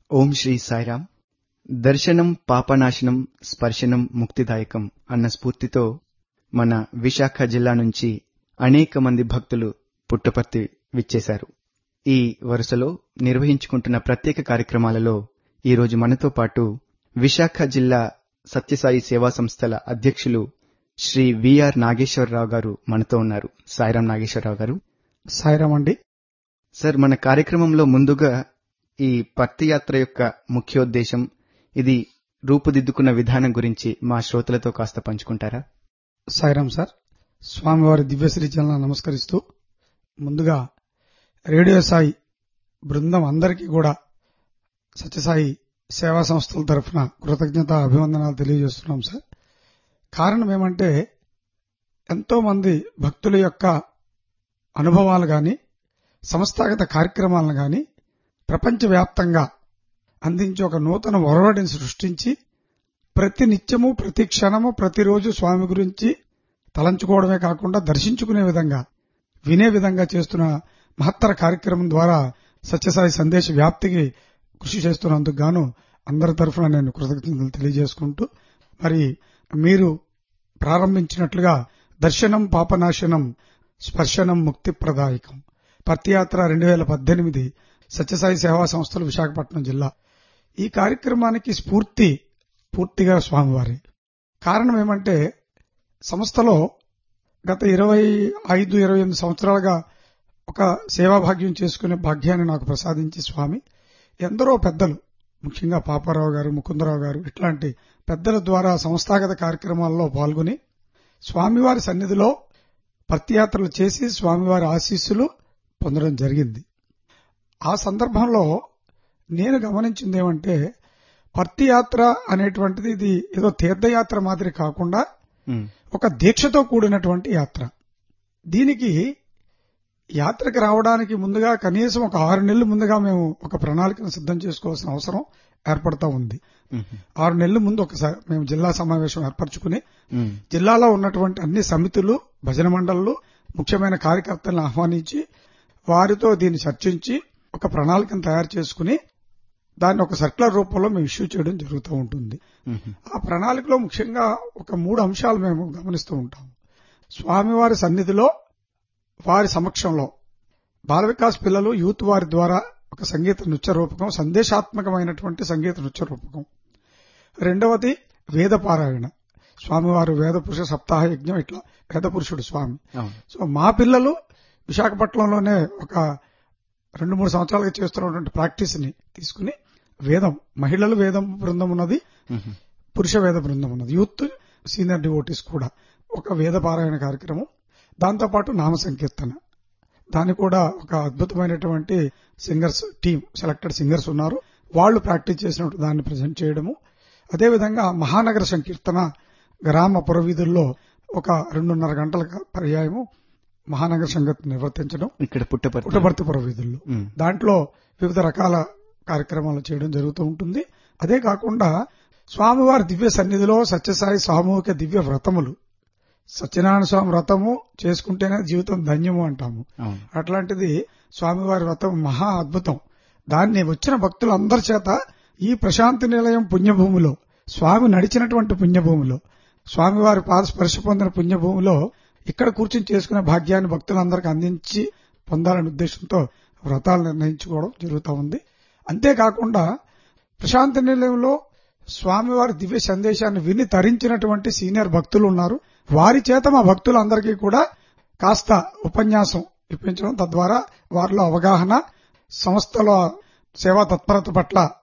ఓం శ్రీ సాయిరామ్ దర్శనం పాపనాశనం స్పర్శనం ముక్తిదాయకం అన్న స్ఫూర్తితో మన విశాఖ జిల్లా నుంచి అనేక మంది భక్తులు పుట్టపర్తి విచ్చేశారు ఈ వరుసలో నిర్వహించుకుంటున్న ప్రత్యేక కార్యక్రమాలలో ఈరోజు మనతో పాటు విశాఖ జిల్లా సత్యసాయి సేవా సంస్థల అధ్యక్షులు శ్రీ విఆర్ నాగేశ్వరరావు గారు మనతో ఉన్నారు సాయిరాం నాగేశ్వరరావు గారు సాయిరామ్ అండి సార్ మన కార్యక్రమంలో ముందుగా ఈ పత్తి యాత్ర యొక్క ముఖ్యోద్దేశం ఇది రూపుదిద్దుకున్న విధానం గురించి మా శ్రోతలతో కాస్త పంచుకుంటారా సాయిరామ్ సార్ స్వామివారి దివ్యశ్రీ చలన నమస్కరిస్తూ ముందుగా రేడియో సాయి బృందం అందరికీ కూడా సత్యసాయి సేవా సంస్థల తరఫున కృతజ్ఞత అభివందనాలు తెలియజేస్తున్నాం సార్ కారణం ఏమంటే ఎంతో మంది భక్తుల యొక్క అనుభవాలు గాని సంస్థాగత కార్యక్రమాలను గాని ప్రపంచవ్యాప్తంగా అందించి ఒక నూతన ఒరవడిని సృష్టించి ప్రతి నిత్యము ప్రతి క్షణము ప్రతిరోజు స్వామి గురించి తలంచుకోవడమే కాకుండా దర్శించుకునే విధంగా వినే విధంగా చేస్తున్న మహత్తర కార్యక్రమం ద్వారా సత్యసాయి సందేశ వ్యాప్తికి కృషి చేస్తున్నందుకు గాను అందరి తరఫున నేను కృతజ్ఞతలు తెలియజేసుకుంటూ మరి మీరు ప్రారంభించినట్లుగా దర్శనం పాపనాశనం స్పర్శనం ముక్తి ప్రదాయకం పత్తియాత్ర రెండు వేల పద్దెనిమిది సత్యసాయి సేవా సంస్థలు విశాఖపట్నం జిల్లా ఈ కార్యక్రమానికి స్ఫూర్తి పూర్తిగా స్వామివారి కారణం ఏమంటే సంస్థలో గత ఇరవై ఐదు ఇరవై ఎనిమిది సంవత్సరాలుగా ఒక సేవా భాగ్యం చేసుకునే భాగ్యాన్ని నాకు ప్రసాదించి స్వామి ఎందరో పెద్దలు ముఖ్యంగా పాపారావు గారు ముకుందరావు గారు ఇట్లాంటి పెద్దల ద్వారా సంస్థాగత కార్యక్రమాల్లో పాల్గొని స్వామివారి సన్నిధిలో పత్యాత్రలు చేసి స్వామివారి ఆశీస్సులు పొందడం జరిగింది ఆ సందర్భంలో నేను గమనించింది ఏమంటే పత్తియాత్ర అనేటువంటిది ఇది ఏదో తీర్థయాత్ర మాదిరి కాకుండా ఉమ్, ఒక దీక్షతో కూడినటువంటి యాత్ర దీనికి యాత్రకు రావడానికి ముందుగా కనీసం ఒక ఆరు నెలలు ముందుగా మేము ఒక ప్రణాళికను సిద్ధం చేసుకోవాల్సిన అవసరం ఏర్పడతా ఉంది ఉమ్, ఆరు నెలల ముందు ఒకసారి మేము జిల్లా సమావేశం ఏర్పరచుకుని ఉమ్, జిల్లాలో ఉన్నటువంటి అన్ని సమితులు భజన మండళ్లు ముఖ్యమైన కార్యకర్తలను ఆహ్వానించి వారితో దీన్ని చర్చించి ఒక ప్రణాళికను తయారు చేసుకుని దాన్ని ఒక సర్కులర్ రూపంలో మేము ఇష్యూ చేయడం జరుగుతూ ఉంటుంది ఉమ్, ఆ ప్రణాళికలో ముఖ్యంగా ఒక మూడు అంశాలు మేము గమనిస్తూ ఉంటాం స్వామివారి సన్నిధిలో వారి సమక్షంలో బాల వికాస్ పిల్లలు యూత్ వారి ద్వారా ఒక సంగీత నృత్య రూపకం సందేశాత్మకమైనటువంటి సంగీత నృత్య రూపకం రెండవది వేద పారాయణ స్వామివారు వేద పురుష సప్తాహ యజ్ఞం ఇట్లా వేద పురుషుడు స్వామి అవును సో మా పిల్లలు విశాఖపట్నంలోనే ఒక రెండు మూడు సంవత్సరాలుగా చేస్తున్నటువంటి ప్రాక్టీస్ ని తీసుకుని వేదం మహిళలు వేదం బృందం ఉన్నది ఉమ్, పురుష వేద బృందం ఉన్నది యూత్ సీనియర్ డివోటీస్ కూడా ఒక వేద పారాయణ కార్యక్రమం దాంతోపాటు నామ సంకీర్తన దాని కూడా ఒక అద్భుతమైనటువంటి సింగర్స్ టీం సెలెక్టెడ్ సింగర్స్ ఉన్నారు వాళ్ళు ప్రాక్టీస్ చేసినట్టు దాన్ని ప్రజెంట్ చేయడము అదేవిధంగా మహానగర సంకీర్తన గ్రామ పురవీధుల్లో ఒక రెండున్నర గంటల పర్యాయము మహానగర సంగీతం నిర్వర్తించడం ఇక్కడ పుట్టపర్తి పుట్టపర్తి పురవీధుల్లో ఉమ్, దాంట్లో వివిధ రకాల కార్యక్రమాలు చేయడం జరుగుతూ ఉంటుంది అదే కాకుండా స్వామివారి దివ్య సన్నిధిలో సత్యసాయి సామూహిక దివ్య వ్రతములు సత్యనారాయణ స్వామి వ్రతము చేసుకుంటేనే జీవితం ధన్యము అంటాము అవును అట్లాంటిది స్వామివారి వ్రతం మహా అద్భుతం దాన్ని వచ్చిన భక్తులందరి చేత ఈ ప్రశాంతి నిలయం పుణ్యభూమిలో స్వామి నడిచినటువంటి పుణ్యభూమిలో స్వామివారి పాద స్పర్శ పొందిన పుణ్యభూమిలో ఇక్కడ కూర్చుని చేసుకునే భాగ్యాన్ని భక్తులందరికీ అందించి పొందాలనే ఉద్దేశంతో వ్రతాలు నిర్ణయించుకోవడం జరుగుతూ ఉంది అంతేకాకుండా ప్రశాంతి నిలయంలో స్వామివారి దివ్య సందేశాన్ని విని తరించినటువంటి సీనియర్ భక్తులు ఉన్నారు వారి చేత మా భక్తులందరికీ కూడా కాస్త ఉపన్యాసం ఇప్పించడం తద్వారా వారిలో అవగాహన సంస్థలో సేవా తత్పరత పట్ల